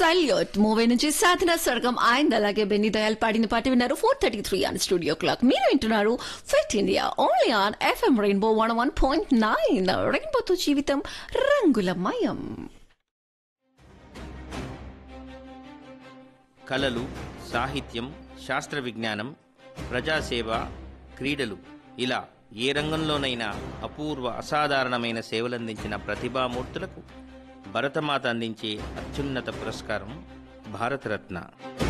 Salute movie నుంచి సాధన స్వర్గం ఆయన అలాగే బెన్ని దయాల్ పాడిన పాట విన్నారు four thirty three on studio clock మీరు వింటున్నారు Fit India only on FM Rainbow one one point nine రెయిన్బోతో జీవితం రంగులమయం కళలు సాహిత్యం శాస్త్ర విజ్ఞానం ప్రజాసేవ క్రీడలు ఇలా ఏ రంగంలోనైనా అపూర్వ అసాధారణమైన సేవలందించిన ప్రతిభామూర్తులకు భరతమాత అందించే అత్యున్నత పురస్కారం భారతరత్న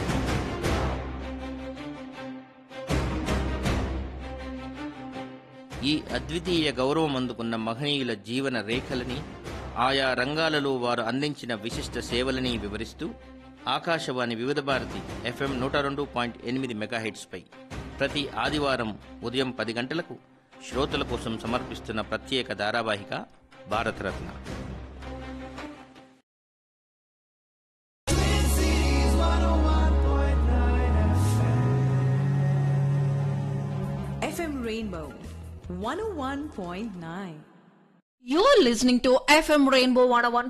ఈ అద్వితీయ గౌరవం అందుకున్న మహనీయుల జీవన రేఖలని ఆయా రంగాలలో వారు అందించిన విశిష్ట సేవలని వివరిస్తూ ఆకాశవాణి వివిధ భారతి ఎఫ్ఎం నూట రెండు పాయింట్ ఎనిమిది మెగాహెట్స్పై ప్రతి ఆదివారం ఉదయం పది గంటలకు శ్రోతల కోసం సమర్పిస్తున్న ప్రత్యేక ధారావాహిక Bharat Ratna FM Rainbow 101.9. You're listening to FM Rainbow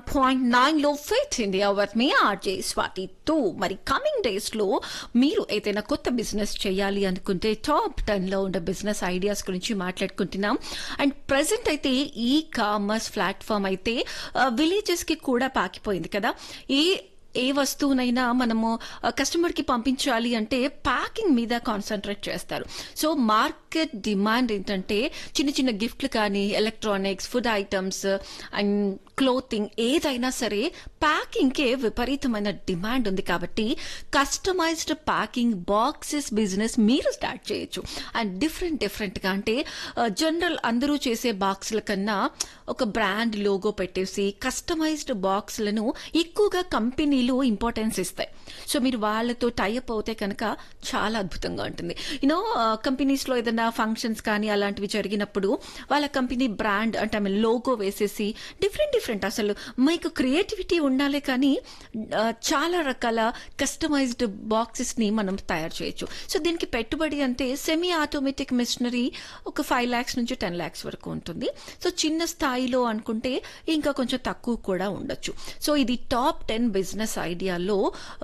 101.9 లో ఫిట్ ఇండియా విత్ మీ ఆర్జే స్వాతి తో మరి కమింగ్ డేస్ లో మీరు ఏదైనా కొత్త బిజినెస్ చేయాలి అనుకుంటే టాప్ టెన్ లో ఉన్న బిజినెస్ ఐడియాస్ గురించి మాట్లాడుకుంటున్నాం అండ్ ప్రెసెంట్ అయితే ఈ కామర్స్ ప్లాట్ఫామ్ అయితే విలేజెస్ కి కూడా పాకిపోయింది కదా ఈ ఏ వస్తువునైనా మనము కస్టమర్ కి పంపించాలి అంటే ప్యాకింగ్ మీద కాన్సన్ట్రేట్ చేస్తారు సో మార్కెట్ డిమాండ్ ఏంటంటే చిన్న చిన్న గిఫ్ట్లు కానీ electronics food items and clothing ఏదైనా సరే ప్యాకింగ్ కే విపరీతమైన డిమాండ్ ఉంది కాబట్టి కస్టమైజ్డ్ ప్యాకింగ్ బాక్సెస్ బిజినెస్ మీరు స్టార్ట్ చేయొచ్చు అండ్ డిఫరెంట్ డిఫరెంట్ గా అంటే జనరల్ అందరూ చేసే బాక్సుల కన్నా ఒక బ్రాండ్ లోగో పెట్టేసి కస్టమైజ్డ్ బాక్స్లను ఎక్కువగా కంపెనీలు ఇంపార్టెన్స్ ఇస్తాయి సో మీరు వాళ్ళతో టైఅప్ అవుతే కనుక చాలా అద్భుతంగా ఉంటుంది యూనో కంపెనీస్ లో ఏదైనా ఫంక్షన్స్ కానీ అలాంటివి జరిగినప్పుడు వాళ్ళ కంపెనీ బ్రాండ్ అంటే ఐ మీన్ లోగో వేసేసి డిఫరెంట్ డిఫరెంట్ అసలు మీకు క్రియేటివిటీ ఉండాలి కానీ ఆ, చాలా రకాల కస్టమైజ్డ్ బాక్సెస్ ని మనం తయారు చేయొచ్చు సో దీనికి పెట్టుబడి అంటే సెమీ ఆటోమేటిక్ మిషనరీ ఒక ఫైవ్ ల్యాక్స్ నుంచి టెన్ ల్యాక్స్ వరకు ఉంటుంది సో చిన్న స్థాయిలో అనుకుంటే ఇంకా కొంచెం తక్కువ కూడా ఉండొచ్చు సో ఇది టాప్ టెన్ బిజినెస్ ఐడియాలో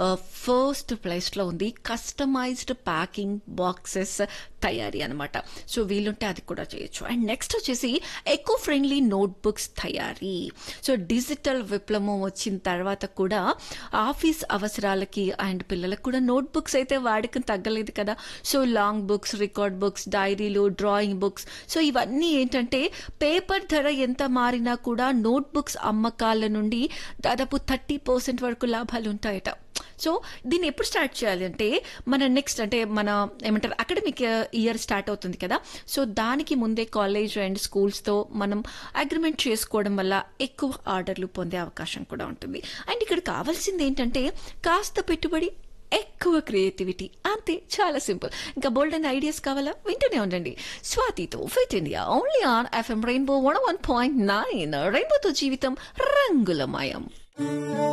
ఫస్ట్ ప్లేస్ లో ఉంది కస్టమైజ్డ్ ప్యాకింగ్ బాక్సెస్ తయారీ అనమాట సో వీలుంటే అది కూడా చేయొచ్చు అండ్ నెక్స్ట్ వచ్చేసి ఎకో ఫ్రెండ్లీ నోట్ బుక్స్ తయారీ సో డిజిటల్ విప్లవం వచ్చిన తర్వాత కూడా ఆఫీస్ అవసరాలకి అండ్ పిల్లలకు కూడా నోట్ బుక్స్ అయితే వాడకం తగ్గలేదు కదా so long books record books డైరీలు డ్రాయింగ్ బుక్స్ సో ఇవన్నీ ఏంటంటే పేపర్ ధర ఎంత మారినా కూడా నోట్ బుక్స్ అమ్మకాల నుండి దాదాపు థర్టీ పర్సెంట్ వరకు లాభాలు ఉంటాయట సో దీన్ని ఎప్పుడు స్టార్ట్ చేయాలి అంటే మన నెక్స్ట్ అంటే మన ఏమంటారు అకాడమిక్ ఇయర్ స్టార్ట్ అవుతుంది కదా సో దానికి ముందే కాలేజ్ అండ్ స్కూల్స్తో మనం అగ్రిమెంట్ చేసుకోవడం వల్ల ఎక్కువ ఆర్డర్లు పొందే అవకాశం కూడా ఉంటుంది అండ్ ఇక్కడ కావాల్సింది ఏంటంటే కాస్త పెట్టుబడి ఎక్కువ క్రియేటివిటీ అంతే చాలా సింపుల్ ఇంకా బోల్డ్ అండ్ ఐడియాస్ కావాలా వింటూనే ఉండండి స్వాతితో Fit India only on FM Rainbow one one point nine రెయిన్బోతో జీవితం రంగులమయం